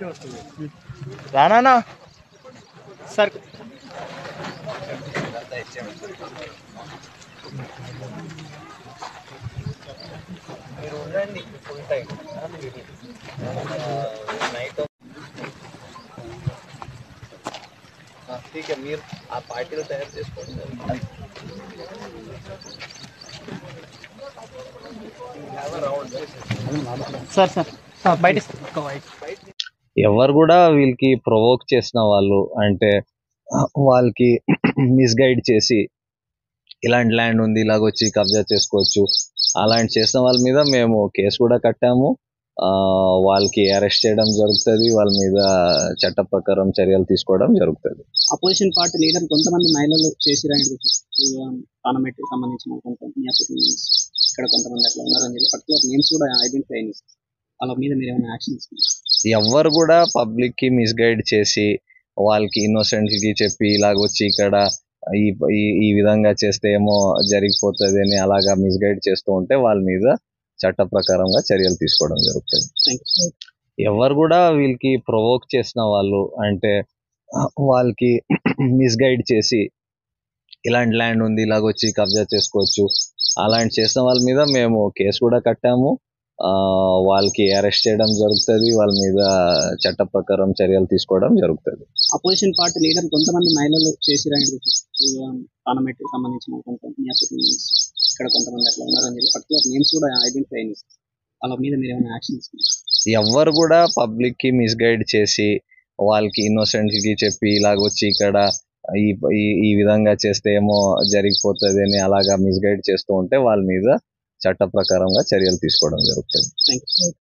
రానా sir మీరు ఉండండి full time night ఠీక్ మీరు ఆ పార్టీలో తయారు చేసుకోండి సార్ సార్ బయట ఎవరు కూడా వీళ్ళకి ప్రొవోక్ చేసిన వాళ్ళు అంటే వాళ్ళకి మిస్గైడ్ చేసి ఇలాంటి ల్యాండ్ ఉంది ఇలాగ వచ్చి కబ్జా చేసుకోవచ్చు అలాంటి చేసిన వాళ్ళ మీద మేము కేసు కూడా కట్టాము ఆ, వాళ్ళకి అరెస్ట్ చేయడం జరుగుతుంది వాళ్ళ మీద చట్ట ప్రకారం చర్యలు తీసుకోవడం జరుగుతుంది అపోజిషన్ పార్టీ లీడర్ కొంతమంది మహిళలు చేసిరని పార్లమెంట్ సంబంధించిన కొంత మీ అప్పుడు ఇక్కడ కొంతమంది అట్లా ఉన్నారని చెప్పి పర్టికులర్ నేమ్స్ కూడా ఐడెంటిఫై అయినాయి వాళ్ళ మీద మీరు ఏమైనా యాక్షన్ ఎవరు కూడా పబ్లిక్ కి మిస్గైడ్ చేసి వాళ్ళకి ఇన్నోసెంట్ కి చెప్పి ఇలాగ వచ్చి ఇక్కడ ఈ ఈ- ఈ విధంగా చేస్తే ఏమో జరిగిపోతుంది అని అలాగా మిస్గైడ్ చేస్తూ ఉంటే వాళ్ళ మీద చట్ట ప్రకారంగా చర్యలు తీసుకోవడం జరుగుతుంది థ్యాంక్ యూ ఎవరు కూడా వీళ్ళకి ప్రొవోక్ చేసిన వాళ్ళు అంటే వాళ్ళకి మిస్గైడ్ చేసి ఇలాంటి ల్యాండ్ ఉంది ఇలాగ వచ్చి కబ్జా చేసుకోవచ్చు అలాంటి చేసిన వాళ్ళ మీద మేము కేసు కూడా కట్టాము ఆ, వాళ్ళకి అరెస్ట్ చేయడం జరుగుతుంది వాళ్ళ మీద చట్ట ప్రకారం చర్యలు తీసుకోవడం జరుగుతుంది అపోజిషన్ పార్టీ లీడర్ కొంతమంది మహిళలు చేసిరని పార్లమెంట్ సంబంధించిన కొంత మీ అప్పుడు ఇక్కడ కొంతమంది అట్లా ఉన్నారని చెప్పి పర్టికులర్ నేమ్స్ కూడా ఐడెంటిఫై అయినాయి వాళ్ళ మీద మీరు ఏమైనా యాక్షన్ ఎవరు కూడా పబ్లిక్ కి మిస్గైడ్ చేసి వాళ్ళకి ఇన్నోసెంట్ కి చెప్పి ఇలాగ వచ్చి ఇక్కడ ఈ ఈ- ఈ విధంగా చేస్తే ఏమో జరిగిపోతుంది అని అలాగా మిస్గైడ్ చేస్తూ ఉంటే వాళ్ళ మీద చట్ట ప్రకారంగా చర్యలు తీసుకోవడం జరుగుతుంది థ్యాంక్ యూ